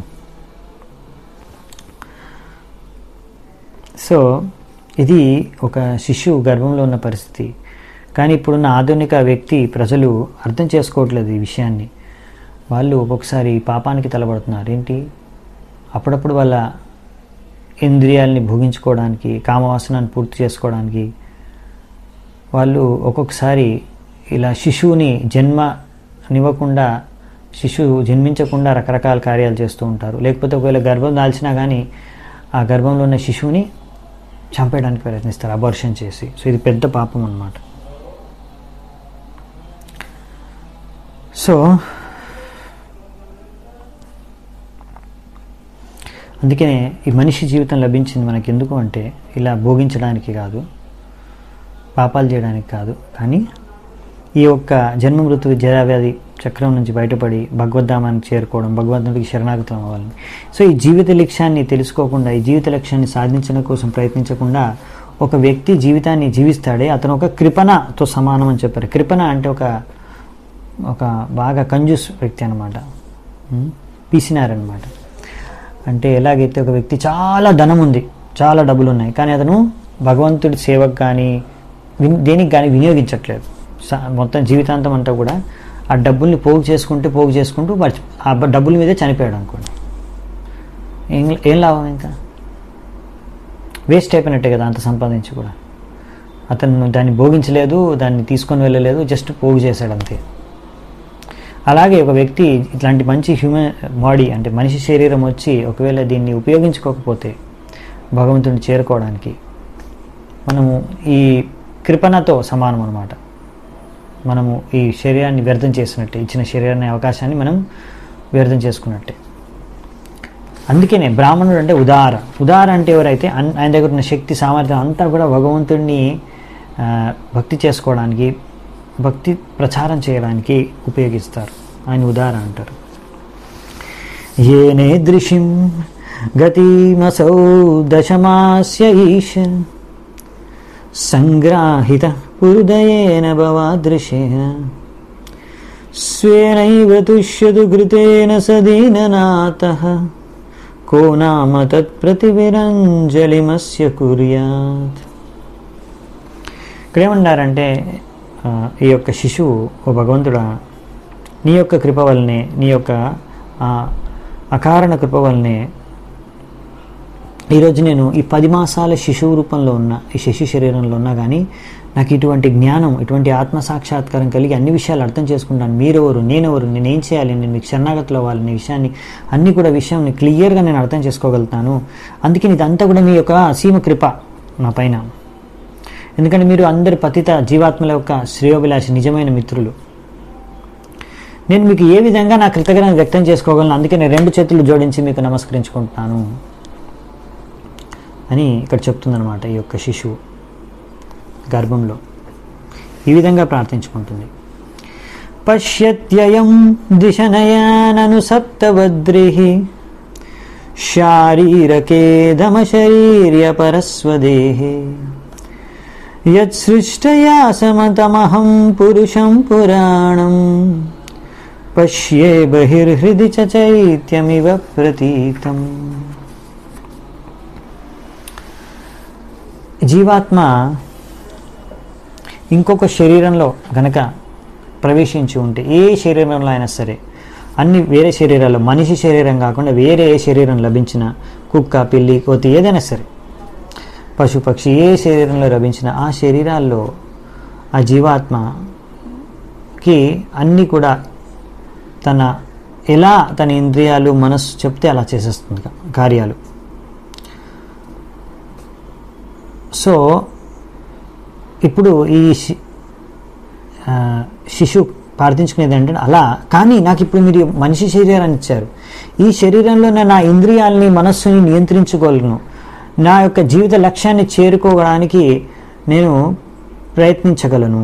సో ఇది ఒక శిశువు గర్భంలో ఉన్న పరిస్థితి కానీ ఇప్పుడున్న ఆధునిక వ్యక్తి ప్రజలు అర్థం చేసుకోవట్లేదు ఈ విషయాన్ని వాళ్ళు ఒక్కొక్కసారి పాపానికి తలబడుతున్నారు ఏంటి అప్పుడప్పుడు వాళ్ళ ఇంద్రియాలని భోగించుకోవడానికి కామవాసనాన్ని పూర్తి చేసుకోవడానికి వాళ్ళు ఒక్కొక్కసారి ఇలా శిశువుని జన్మనివ్వకుండా శిశువు జన్మించకుండా రకరకాల కార్యాలు చేస్తూ ఉంటారు లేకపోతే ఒకవేళ గర్భం దాల్చినా కానీ ఆ గర్భంలో ఉన్న శిశువుని చంపేయడానికి ప్రయత్నిస్తారు అబార్షన్ చేసి సో ఇది పెద్ద పాపం అన్నమాట సో అందుకనే ఈ మనిషి జీవితం లభించింది మనకి ఎందుకు అంటే ఇలా భోగించడానికి కాదు పాపాలు చేయడానికి కాదు కానీ ఈ యొక్క జన్మ మృत्यు జరావ్యాధి చక్రం నుంచి బయటపడి భగవద్ధామానికి చేరుకోవడం భగవంతుడికి శరణాగతం అవ్వాలని సో ఈ జీవిత లక్ష్యాన్ని తెలుసుకోకుండా ఈ జీవిత లక్ష్యాన్ని సాధించడం కోసం ప్రయత్నించకుండా ఒక వ్యక్తి జీవితాన్ని జీవిస్తాడే అతను ఒక కృపణతో సమానం అని చెప్పారు కృపణ అంటే ఒక ఒక బాగా కంజూస్ వ్యక్తి అనమాట పీసినారనమాట అంటే ఎలాగైతే ఒక వ్యక్తి చాలా ధనం ఉంది చాలా డబ్బులు ఉన్నాయి కానీ అతను భగవంతుడి సేవకు కానీ విన్- దేనికి కానీ వినియోగించట్లేదు స- మొత్తం జీవితాంతం అంతా కూడా ఆ డబ్బుల్ని పోగు చేసుకుంటూ పోగు చేసుకుంటూ మర్చి ఆ బ- డబ్బుల మీదే చనిపోయాడు అనుకోండి ఏం ఏం లాభం ఇంకా వేస్ట్ అయిపోయినట్టే కదా అంత సంపాదించి కూడా అతను దాన్ని భోగించలేదు దాన్ని తీసుకొని వెళ్ళలేదు జస్ట్ పోగు చేశాడు అంతే అలాగే ఒక వ్యక్తి ఇట్లాంటి మంచి హ్యూమన్ బాడీ అంటే మనిషి శరీరం వచ్చి ఒకవేళ దీన్ని ఉపయోగించుకోకపోతే భగవంతుని చేరుకోవడానికి మనము ఈ కృపణతో సమానం అనమాట మనము ఈ శరీరాన్ని వ్యర్థం చేసినట్టే ఇచ్చిన శరీరాన్ని అవకాశాన్ని మనం వ్యర్థం చేసుకున్నట్టే అందుకనే బ్రాహ్మణుడు అంటే ఉదార ఉదార అంటే ఎవరైతే అన్- ఆయన దగ్గర ఉన్న శక్తి సామర్థ్యం అంతా కూడా భగవంతుడిని ఆ, భక్తి చేసుకోవడానికి భక్తి ప్రచారం చేయడానికి ఉపయోగిస్తారు ఆయన ఉదార అంటారు ఏనే దృశిం గతిమసౌ దశమాస్య ఈశ సంగ్రాహిత హృదయేన భవాదృశేన స్వేనైవ తుష్యతు కృతేన సదీననాథః కో నామ తత్ప్రతివిరంజలిమస్య కుర్యాత్ ఇక్కడ ఏమన్నారంటే ఆ, ఈ యొక్క శిశువు ఓ భగవంతుడా నీ యొక్క కృప వల్లనే నీ యొక్క ఆ, అకారణ కృప వల్లనే ఈరోజు నేను ఈ పది మాసాల శిశువు రూపంలో ఉన్న ఈ శిశు శరీరంలో ఉన్నా కానీ నాకు ఇటువంటి జ్ఞానం ఇటువంటి ఆత్మ సాక్షాత్కారం కలిగి అన్ని విషయాలు అర్థం చేసుకుంటాను మీరెవరు నేనెవరు నేను ఏం చేయాలి నేను మీకు శరణాగతిలో అవ్వాలి అనే విషయాన్ని అన్ని కూడా విషయాన్ని క్లియర్గా నేను అర్థం చేసుకోగలుగుతాను అందుకని ఇదంతా కూడా మీ యొక్క అసీమ కృప నా పైన ఎందుకంటే మీరు అందరి పతిత జీవాత్మల యొక్క శ్రేయోభిలాషి నిజమైన మిత్రులు నేను మీకు ఏ విధంగా నా కృతజ్ఞతను వ్యక్తం చేసుకోగలను అందుకే నేను రెండు చేతులు జోడించి మీకు నమస్కరించుకుంటున్నాను అని ఇక్కడ చెప్తుందనమాట ఈ యొక్క శిశువు గర్భంలో ఈ విధంగా ప్రార్థించుకుంటుంది పశ్యత్యయం దిశనయానను సప్తవద్రి శారీరకేదమ శరీర్య పరస్వదేహే యత్సృష్టయా సమతమహం పురుషం పురాణం పశ్యే బహిర్హృది చ చైత్యమివ ప్రతీతం జీవాత్మ ఇంకొక శరీరంలో గనక ప్రవేశించి ఉంటే ఏ శరీరంలో అయినా సరే అన్ని వేరే శరీరాలు మనిషి శరీరం కాకుండా వేరే ఏ శరీరం లభించిన కుక్క పిల్లి కోతి ఏదైనా సరే పశు పక్షి ఏ శరీరంలో లభించిన ఆ శరీరాల్లో ఆ జీవాత్మకి అన్నీ కూడా తన ఎలా తన ఇంద్రియాలు మనస్సు చెప్తే అలా చేసేస్తుంది కార్యాలు సో ఇప్పుడు ఈ శి- ఆ, శిశువు ప్రార్థించుకునేది ఏంటంటే అలా కానీ నాకు ఇప్పుడు మీరు మనిషి శరీరాన్ని ఇచ్చారు ఈ శరీరంలో నేను నా ఇంద్రియాలని మనస్సుని నియంత్రించుకోగలను నా యొక్క జీవిత లక్ష్యాన్ని చేరుకోవడానికి నేను ప్రయత్నించగలను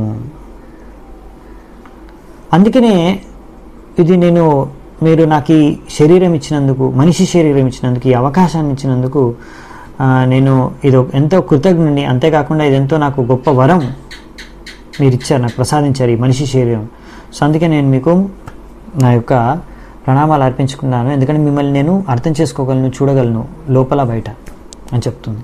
అందుకనే ఇది నేను మీరు నాకు ఈ శరీరం ఇచ్చినందుకు మనిషి శరీరం ఇచ్చినందుకు ఈ అవకాశాన్ని ఇచ్చినందుకు ఆ, నేను ఇది ఒక- ఎంతో కృతజ్ఞుని అంతేకాకుండా ఇది ఎంతో నాకు గొప్ప వరం మీరు ఇచ్చారు నాకు ప్రసాదించారు ఈ మనిషి శరీరం సో అందుకే నేను మీకు నా యొక్క ప్రణామాలు అర్పించుకున్నాను ఎందుకంటే మిమ్మల్ని నేను అర్థం చేసుకోగలను చూడగలను లోపల బయట అని చెప్తుంది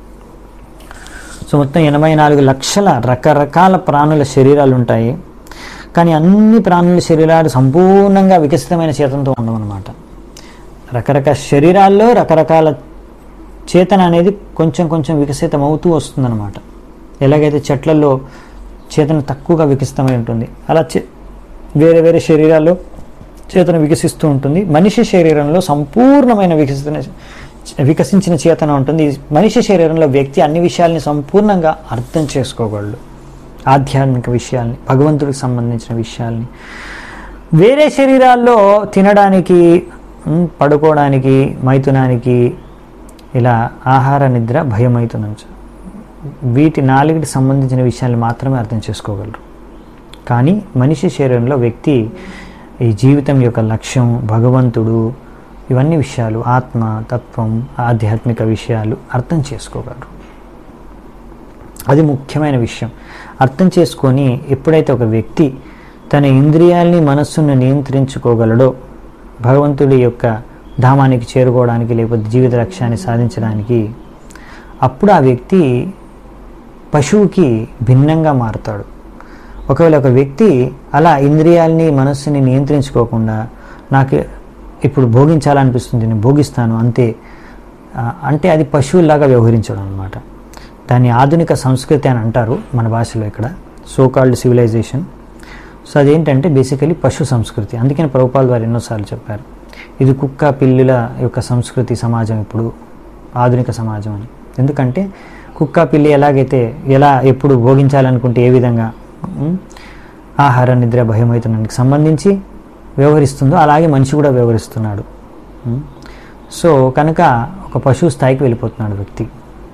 సో మొత్తం ఎనభై నాలుగు లక్షల రకరకాల ప్రాణుల శరీరాలు ఉంటాయి కానీ అన్ని ప్రాణుల శరీరాలు సంపూర్ణంగా వికసితమైన చేతంతో ఉండవన్నమాట రకరకాల శరీరాల్లో రకరకాల చేతన అనేది కొంచెం కొంచెం వికసితం అవుతూ వస్తుందన్నమాట ఎలాగైతే చెట్లలో చేతన తక్కువగా వికసితమై ఉంటుంది అలా చే- వేరే వేరే శరీరాల్లో చేతన వికసిస్తూ ఉంటుంది మనిషి శరీరంలో సంపూర్ణమైన వికసిత వికసించిన చేతన ఉంటుంది ఈ మనిషి శరీరంలో వ్యక్తి అన్ని విషయాల్ని సంపూర్ణంగా అర్థం చేసుకోగలడు ఆధ్యాత్మిక విషయాల్ని భగవంతుడికి సంబంధించిన విషయాల్ని వేరే శరీరాల్లో తినడానికి ఉమ్, పడుకోవడానికి మైథునానికి ఇలా ఆహార నిద్ర భయమైతునం వీటి నాలుగిటి సంబంధించిన విషయాన్ని మాత్రమే అర్థం చేసుకోగలరు కానీ మనిషి శరీరంలో వ్యక్తి ఈ జీవితం యొక్క లక్ష్యం భగవంతుడు ఇవన్నీ విషయాలు ఆత్మ తత్వం ఆధ్యాత్మిక విషయాలు అర్థం చేసుకోగలరు అది ముఖ్యమైన విషయం అర్థం చేసుకొని ఎప్పుడైతే ఒక వ్యక్తి తన ఇంద్రియాల్ని మనస్సును నియంత్రించుకోగలడో భగవంతుడి యొక్క ధామానికి చేరుకోవడానికి లేకపోతే జీవిత లక్ష్యాన్ని సాధించడానికి అప్పుడు ఆ వ్యక్తి పశువుకి భిన్నంగా మారుతాడు ఒకవేళ ఒక వ్యక్తి అలా ఇంద్రియాల్ని మనస్సుని నియంత్రించుకోకుండా నాకు ఇప్పుడు భోగించాలనిపిస్తుంది నేను భోగిస్తాను అంతే ఆ, అంటే అది పశువులాగా వ్యవహరించడం అనమాట దాన్ని ఆధునిక సంస్కృతి అని అంటారు మన భాషలో ఇక్కడ సో కాల్డ్ సివిలైజేషన్ సో అదేంటంటే బేసికలీ పశు సంస్కృతి అందుకని ప్రభుపాల్ వారు ఎన్నోసార్లు చెప్పారు ఇది కుక్క పిల్లుల యొక్క సంస్కృతి సమాజం ఇప్పుడు ఆధునిక సమాజం అని ఎందుకంటే కుక్క పిల్లి ఎలాగైతే ఎలా ఎప్పుడు భోగించాలనుకుంటే ఏ విధంగా ఉమ్, ఆహార నిద్ర భయమవుతున్నానికి సంబంధించి వ్యవహరిస్తుందో అలాగే మనిషి కూడా వ్యవహరిస్తున్నాడు ఉమ్. సో కనుక ఒక పశువు స్థాయికి వెళ్ళిపోతున్నాడు వ్యక్తి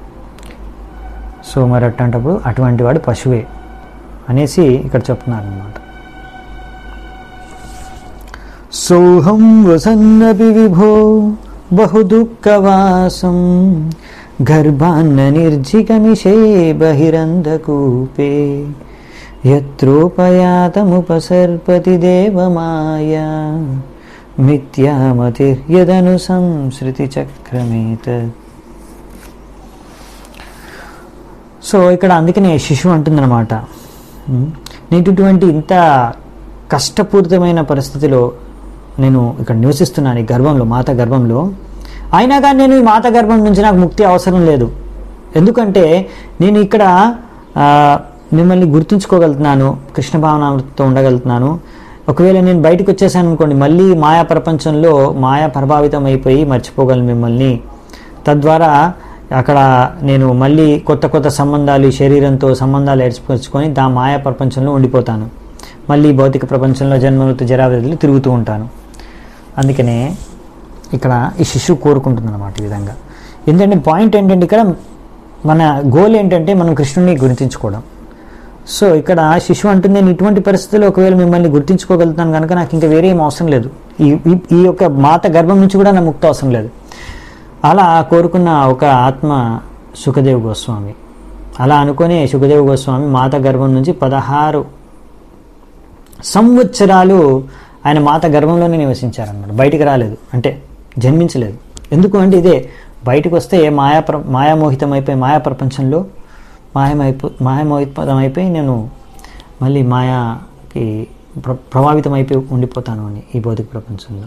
సో మరి అట్లాంటప్పుడు అటువంటి వాడు పశువే అనేసి ఇక్కడ చెప్తున్నారు అనమాట సోహం వసన్నపి విభో బహుదుఃఖవాసం గర్భాన్న నిర్జిగమిషే బహిరంధకూపే యత్రోపయాతముపసర్పతి దేవమాయా మిథ్యామతిర్యదను సంసృతి చక్రమేత సో ఇక్కడ అందుకనే శిశువు అంటుందన్నమాట ఉమ్, నేను ఇటువంటి ఇంత కష్టపూరితమైన పరిస్థితిలో నేను ఇక్కడ నివసిస్తున్నాను ఈ గర్భంలో మాత గర్భంలో అయినా కానీ నేను ఈ మాత గర్భం నుంచి నాకు ముక్తి అవసరం లేదు ఎందుకంటే నేను ఇక్కడ ఆ, మిమ్మల్ని గుర్తుంచుకోగలుగుతున్నాను కృష్ణ భావనామృతితో ఉండగలుగుతున్నాను ఒకవేళ నేను బయటకు వచ్చేసాను అనుకోండి మళ్ళీ మాయా ప్రపంచంలో మాయా ప్రభావితం అయిపోయి మర్చిపోగలను మిమ్మల్ని తద్వారా అక్కడ నేను మళ్ళీ కొత్త కొత్త సంబంధాలు ఈ శరీరంతో సంబంధాలు ఏర్పరచుకొని దా మాయా ప్రపంచంలో ఉండిపోతాను మళ్ళీ భౌతిక ప్రపంచంలో జన్మమృతి జరావ్యాధులు తిరుగుతూ ఉంటాను అందుకనే ఇక్కడ ఈ శిశువు కోరుకుంటుంది అనమాట ఈ విధంగా ఎందుకంటే పాయింట్ ఏంటంటే ఇక్కడ మన గోల్ ఏంటంటే మనం కృష్ణుని గుర్తించుకోవడం సో ఇక్కడ శిశువు అంటుంది నేను ఇటువంటి పరిస్థితుల్లో ఒకవేళ మిమ్మల్ని గుర్తించుకోగలుగుతాను కనుక నాకు ఇంకా వేరే ఏం అవసరం లేదు ఈ ఈ- ఈ యొక్క మాత గర్భం నుంచి కూడా నా ముక్తి అవసరం లేదు అలా కోరుకున్న ఒక ఆత్మ సుఖదేవ్ గోస్వామి అలా అనుకుని సుఖదేవ్ గోస్వామి మాత గర్భం నుంచి పదహారు సంవత్సరాలు ఆయన మాత గర్భంలోనే నివసించారన్నమాట బయటికి రాలేదు అంటే జన్మించలేదు ఎందుకు అంటే ఇదే బయటకు వస్తే మాయా ప్ర మాయామోహితం అయిపోయి మాయా ప్రపంచంలో మాయమైపో మాయమోహితం అయిపోయి నేను మళ్ళీ మాయాకి ప్ర ప్రభావితం అయిపోయి ఉండిపోతాను అని ఈ భౌతిక ప్రపంచంలో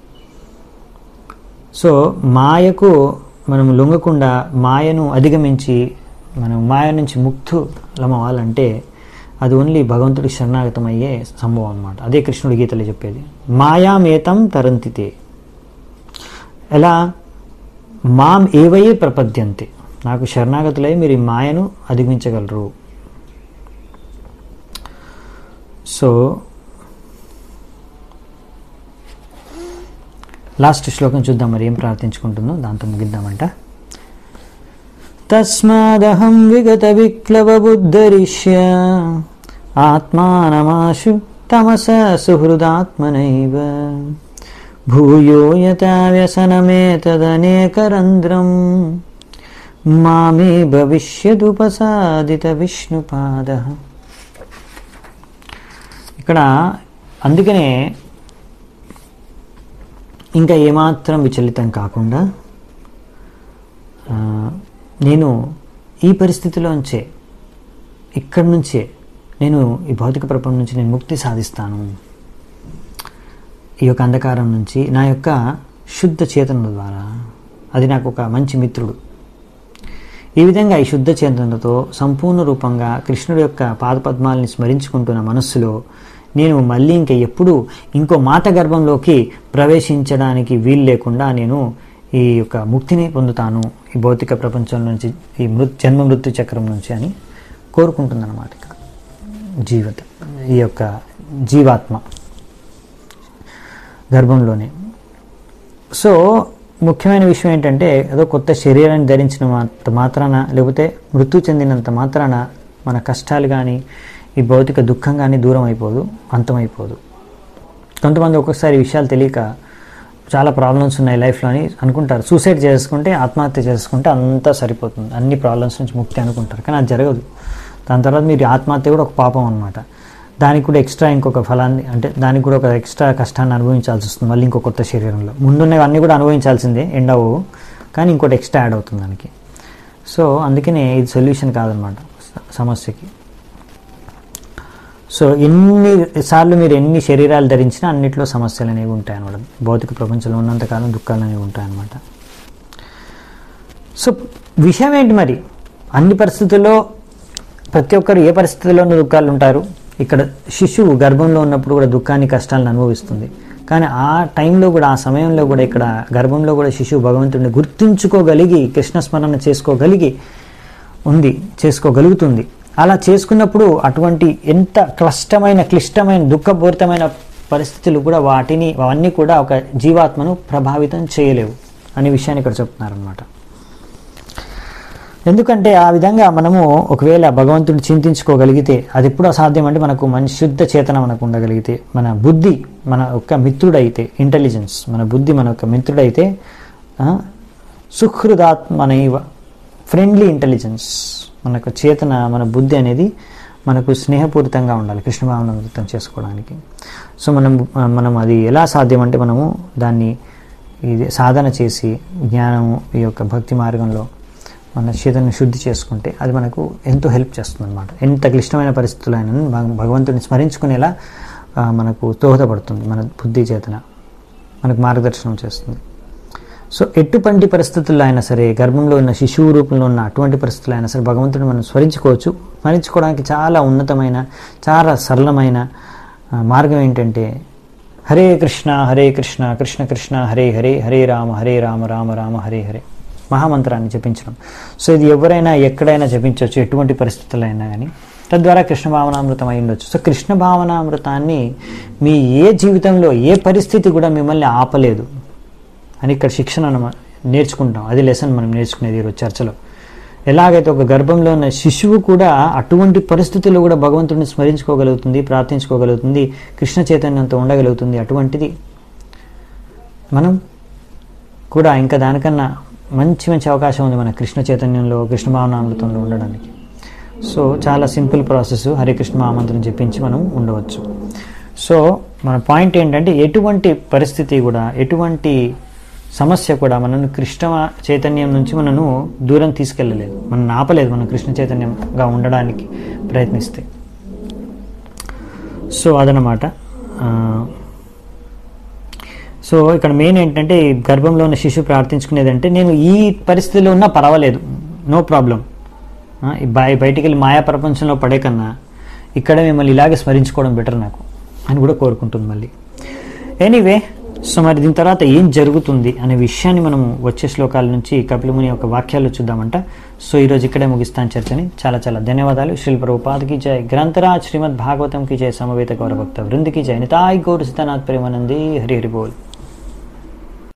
సో మాయకు మనం లొంగకుండా మాయను అధిగమించి మనం మాయ నుంచి ముక్తులం అవ్వాలంటే అది ఓన్లీ భగవంతుడికి శరణాగతం అయ్యే సంభవం అనమాట అదే కృష్ణుడి గీతలో చెప్పేది మాయామేతం తరంతితే ఎలా మాం ఏవయే ప్రపద్యంతే నాకు శరణాగతులై మీరు ఈ మాయను అధిగమించగలరు సో లాస్ట్ శ్లోకం చూద్దాం మరి ఏం ప్రార్థించుకుంటుందో దాంతో ముగిద్దామంట తస్మాదహం విగత విక్లవ బుద్ధరిష్య ఆత్మానమాశు తమస సుహృదాత్మనైవ భూయో యథా వ్యసనమేతదనేకరంధ్రం మామే భవిష్యదుపసాదిత విష్ణుపాద ఇక్కడ అందుకనే ఇంకా ఏమాత్రం విచలితం కాకుండా ఆ, నేను ఈ పరిస్థితిలోంచే ఇక్కడి నుంచే నేను ఈ భౌతిక ప్రపంచం నుంచి నేను ముక్తి సాధిస్తాను ఈ యొక్క అంధకారం నుంచి నా యొక్క శుద్ధ చేతన ద్వారా అది నాకు ఒక మంచి మిత్రుడు ఈ విధంగా ఈ శుద్ధ చేతనతో సంపూర్ణ రూపంగా కృష్ణుడి యొక్క పాదపద్మాలని స్మరించుకుంటున్న మనస్సులో నేను మళ్ళీ ఇంక ఎప్పుడు ఇంకో మాత గర్భంలోకి ప్రవేశించడానికి వీలు లేకుండా నేను ఈ యొక్క ముక్తిని పొందుతాను ఈ భౌతిక ప్రపంచం నుంచి ఈ మృత్ జన్మ మృత్యు చక్రం నుంచి అని కోరుకుంటుందన్నమాట ఇక్కడ జీవిత ఈ యొక్క జీవాత్మ గర్భంలోనే సో ముఖ్యమైన విషయం ఏంటంటే ఏదో కొత్త శరీరాన్ని ధరించిన మాత్ర- మాత్రాన లేకపోతే మృత్యు చెందినంత మాత్రాన మన కష్టాలు కానీ ఈ భౌతిక దుఃఖం కానీ దూరం అయిపోదు అంతమైపోదు కొంతమంది ఒక్కొక్కసారి ఈ విషయాలు తెలియక చాలా ప్రాబ్లమ్స్ ఉన్నాయి లైఫ్లో అని అనుకుంటారు సూసైడ్ చేసుకుంటే ఆత్మహత్య చేసుకుంటే అంతా సరిపోతుంది అన్ని ప్రాబ్లమ్స్ నుంచి ముక్తి అనుకుంటారు కానీ అది జరగదు దాని తర్వాత మీరు ఆత్మహత్య కూడా ఒక పాపం అనమాట దానికి కూడా ఎక్స్ట్రా ఇంకొక ఫలాన్ని అంటే దానికి కూడా ఒక ఎక్స్ట్రా కష్టాన్ని అనుభవించాల్సి వస్తుంది మళ్ళీ ఇంకో కొత్త శరీరంలో ముందున్నవన్నీ కూడా అనుభవించాల్సిందే ఎండవు కానీ ఇంకోటి ఎక్స్ట్రా యాడ్ అవుతుంది దానికి సో అందుకనే ఇది సొల్యూషన్ కాదనమాట స- సమస్యకి సో ఎన్ని సార్లు మీరు ఎన్ని శరీరాలు ధరించినా అన్నిట్లో సమస్యలు అనేవి ఉంటాయన్నమాట భౌతిక ప్రపంచంలో ఉన్నంతకాలం దుఃఖాలు అనేవి ఉంటాయన్నమాట సో విషయం ఏంటి మరి అన్ని పరిస్థితుల్లో ప్రతి ఒక్కరు ఏ పరిస్థితుల్లోనూ దుఃఖాలు ఉంటారు ఇక్కడ శిశువు గర్భంలో ఉన్నప్పుడు కూడా దుఃఖాన్ని కష్టాలను అనుభవిస్తుంది కానీ ఆ టైంలో కూడా ఆ సమయంలో కూడా ఇక్కడ గర్భంలో కూడా శిశువు భగవంతుడిని గుర్తించుకోగలిగి కృష్ణ స్మరణ చేసుకోగలిగి ఉంది చేసుకోగలుగుతుంది అలా చేసుకున్నప్పుడు అటువంటి ఎంత క్లిష్టమైన క్లిష్టమైన దుఃఖపూరితమైన పరిస్థితులు కూడా వాటిని అవన్నీ కూడా ఒక జీవాత్మను ప్రభావితం చేయలేవు అనే విషయాన్ని ఇక్కడ చెప్తున్నారనమాట ఎందుకంటే ఆ విధంగా మనము ఒకవేళ భగవంతుడిని చింతించుకోగలిగితే అది ఎప్పుడు అసాధ్యం అంటే మనకు మంచి శుద్ధ చేతన మనకు ఉండగలిగితే మన బుద్ధి మన యొక్క మిత్రుడైతే ఇంటెలిజెన్స్ మన బుద్ధి మన యొక్క మిత్రుడైతే సుహృదాత్మనైవ ఫ్రెండ్లీ ఇంటెలిజెన్స్ మనకు చేతన మన బుద్ధి అనేది మనకు స్నేహపూరితంగా ఉండాలి కృష్ణ భావన అమృతం చేసుకోవడానికి సో మనం మనం అది ఎలా సాధ్యం అంటే మనము దాన్ని ఇది సాధన చేసి జ్ఞానము ఈ యొక్క భక్తి మార్గంలో మన చేతను శుద్ధి చేసుకుంటే అది మనకు ఎంతో హెల్ప్ చేస్తుంది అనమాట ఎంత క్లిష్టమైన పరిస్థితులైనా భగ- భగవంతుని స్మరించుకునేలా ఆ, మనకు దోహదపడుతుంది మన బుద్ధి చేతన మనకు మార్గదర్శనం చేస్తుంది సో ఎటువంటి పరిస్థితుల్లో అయినా సరే గర్భంలో ఉన్న శిశువు రూపంలో ఉన్న అటువంటి పరిస్థితుల్లో అయినా సరే భగవంతుని మనం స్మరించుకోవచ్చు స్మరించుకోవడానికి చాలా ఉన్నతమైన చాలా సరళమైన ఆ, మార్గం ఏంటంటే హరే కృష్ణ హరే కృష్ణ కృష్ణ కృష్ణ హరే హరే హరే రామ హరే రామ రామ రామ హరే హరే మహామంత్రాన్ని జపించడం సో ఇది ఎవరైనా ఎక్కడైనా జపించవచ్చు ఎటువంటి పరిస్థితుల్లో అయినా కానీ తద్వారా కృష్ణ భావనామృతం అయి ఉండొచ్చు సో కృష్ణ భావనామృతాన్ని మీ ఏ జీవితంలో ఏ పరిస్థితి కూడా మిమ్మల్ని ఆపలేదు అని ఇక్కడ శిక్షణ మనం నేర్చుకుంటాం అది లెసన్ మనం నేర్చుకునేది ఈరోజు చర్చలో ఎలాగైతే ఒక గర్భంలో ఉన్న శిశువు కూడా అటువంటి పరిస్థితుల్లో కూడా భగవంతుడిని స్మరించుకోగలుగుతుంది ప్రార్థించుకోగలుగుతుంది కృష్ణ చైతన్యంతో ఉండగలుగుతుంది అటువంటిది మనం కూడా ఇంకా దానికన్నా మంచి మంచి అవకాశం ఉంది మన కృష్ణ చైతన్యంలో కృష్ణ భావనామృతంలో ఉండడానికి సో చాలా సింపుల్ ప్రాసెస్ హరే కృష్ణ మహామంత్రం చెప్పించి మనం ఉండవచ్చు సో మన పాయింట్ ఏంటంటే ఎటువంటి పరిస్థితి కూడా ఎటువంటి సమస్య కూడా మనను కృష్ణ చైతన్యం నుంచి మనను దూరం తీసుకెళ్ళలేదు మనం ఆపలేదు మనం కృష్ణ చైతన్యంగా ఉండడానికి ప్రయత్నిస్తే సో అదనమాట ఆ, సో ఇక్కడ మెయిన్ ఏంటంటే ఈ గర్భంలో ఉన్న శిశువు ప్రార్థించుకునేది అంటే నేను ఈ పరిస్థితిలో ఉన్నా పర్వాలేదు నో ప్రాబ్లం బయ బయటికి వెళ్ళి మాయా ప్రపంచంలో పడే కన్నా ఇక్కడ మిమ్మల్ని ఇలాగే స్మరించుకోవడం బెటర్ నాకు అని కూడా కోరుకుంటుంది మళ్ళీ ఎనీవే సో మరి దీని తర్వాత ఏం జరుగుతుంది అనే విషయాన్ని మనం వచ్చే శ్లోకాల నుంచి కపిలముని యొక్క వాక్యాలు చూద్దామంట సో ఈరోజు ఇక్కడే ముగిస్తాను చర్చని చాలా చాలా ధన్యవాదాలు శ్రీల ప్రభుపాదకి జై గ్రంథరాజ్ శ్రీమద్ భాగవతం కి జై సమవేత గౌరభక్త వృందికి జై నితాయ్ గౌర సితానాథ్ ప్రేమానంది హరి హరి బోల్